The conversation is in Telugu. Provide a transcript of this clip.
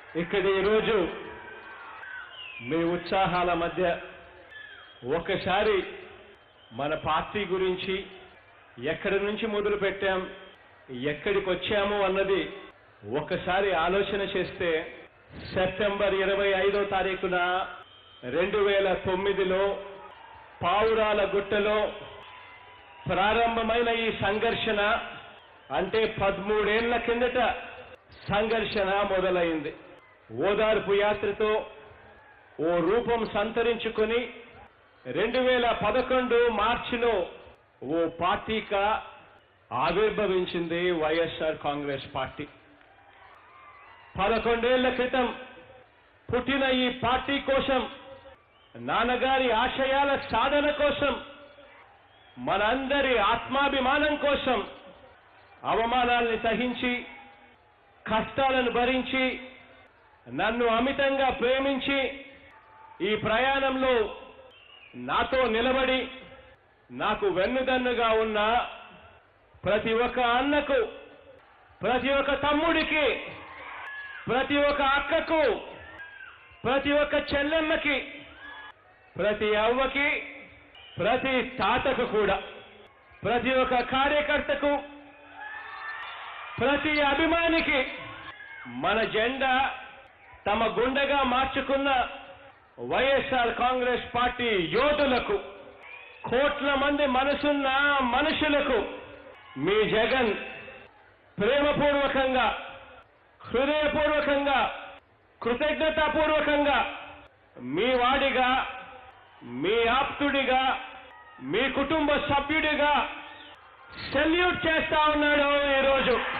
ఇక్కడ ఈరోజు మీ ఉత్సాహాల మధ్య ఒకసారి మన పార్టీ గురించి ఎక్కడి నుంచి మొదలు పెట్టాం ఎక్కడికి వచ్చాము అన్నది ఒకసారి ఆలోచన చేస్తే సెప్టెంబర్ ఇరవై ఐదో తారీఖున రెండు వేల తొమ్మిదిలో పావురాల గుట్టలో ప్రారంభమైన ఈ సంఘర్షణ అంటే పదమూడేళ్ల కిందట సంఘర్షణ మొదలైంది ఓదార్పు యాత్రతో ఓ రూపం సంతరించుకొని రెండు వేల పదకొండు మార్చిలో ఓ పార్టీగా ఆవిర్భవించింది వైఎస్ఆర్ కాంగ్రెస్ పార్టీ పదకొండేళ్ల క్రితం పుట్టిన ఈ పార్టీ కోసం నాన్నగారి ఆశయాల సాధన కోసం మనందరి ఆత్మాభిమానం కోసం అవమానాల్ని సహించి కష్టాలను భరించి నన్ను అమితంగా ప్రేమించి ఈ ప్రయాణంలో నాతో నిలబడి నాకు వెన్నుదన్నుగా ఉన్న ప్రతి ఒక్క అన్నకు ప్రతి ఒక్క తమ్ముడికి ప్రతి ఒక్క అక్కకు ప్రతి ఒక్క చెల్లెమ్మకి ప్రతి అవ్వకి ప్రతి తాతకు కూడా ప్రతి ఒక్క కార్యకర్తకు ప్రతి అభిమానికి మన జెండా తమ గుండెగా మార్చుకున్న వైఎస్ఆర్ కాంగ్రెస్ పార్టీ యోధులకు కోట్ల మంది మనసున్న మనుషులకు మీ జగన్ ప్రేమపూర్వకంగా హృదయపూర్వకంగా కృతజ్ఞతాపూర్వకంగా మీ వాడిగా మీ ఆప్తుడిగా మీ కుటుంబ సభ్యుడిగా సెల్యూట్ చేస్తా ఉన్నాడు ఈరోజు